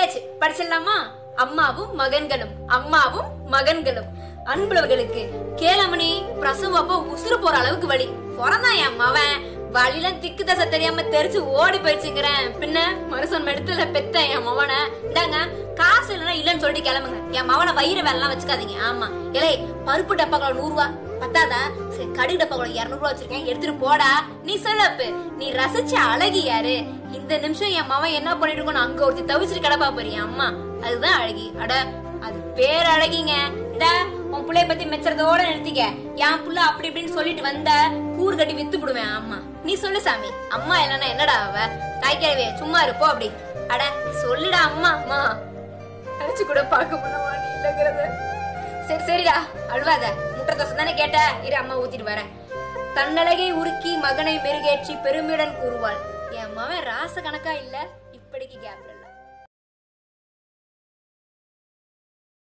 சொல்லியாச்சு படிச்சிடலாமா அம்மாவும் மகன்களும் அம்மாவும் மகன்களும் அன்புள்ளவர்களுக்கு கேளமணி பிரசவம் அப்போ உசுறு போற அளவுக்கு வலி பிறந்தான் என் மவன் வழியில திக்கு தசை தெரியாம தெரிச்சு ஓடி போயிடுச்சுங்கிறேன் பின்ன மனுஷன் மெடுத்துல பெத்த என் மவனை இந்தாங்க காசு இல்லைன்னா இல்லைன்னு சொல்லிட்டு கிளம்புங்க என் மவனை வயிறு வேலைலாம் வச்சுக்காதீங்க ஆமா இலை பருப்பு டப்பாக்குள்ள நூறு ரூபா பத்தாதா சரி கடுகு டப்பாக்குள்ள இருநூறு ரூபா வச்சிருக்கேன் எடுத்துட்டு போடா நீ சொல்லப்பு நீ ரசிச்ச அழகி யாரு இந்த நிமிஷம் என் மவன் என்ன பண்ணிட்டு இருக்கணும் அங்க ஒருத்தி தவிச்சிட்டு கிடப்பா பாரு என் அம்மா அதுதான் அழகி அட அது பேர் அழகிங்க இந்த உன் புள்ளைய பத்தி மெச்சறதோட நிறுத்திக்க என் புள்ள அப்படி இப்படின்னு சொல்லிட்டு வந்த கூறு கட்டி வித்து விடுவேன் அம்மா நீ சொல்லு சாமி அம்மா இல்லைன்னா என்னடா அவ தாய்க்கிழவே சும்மா இருப்போ அப்படி அட சொல்லுடா அம்மா அம்மா நினைச்சு கூட பார்க்க முடியுமா நீ இல்லைங்கிறத சரி சரிடா அழுவாத முட்டை தோசை தானே கேட்ட இரு அம்மா ஊத்திட்டு வரேன் தன்னழகை உருக்கி மகனை மெருகேற்றி பெருமையுடன் கூறுவாள் என் மவன் ராச கணக்கா இல்ல இப்படிக்கு கேப்ல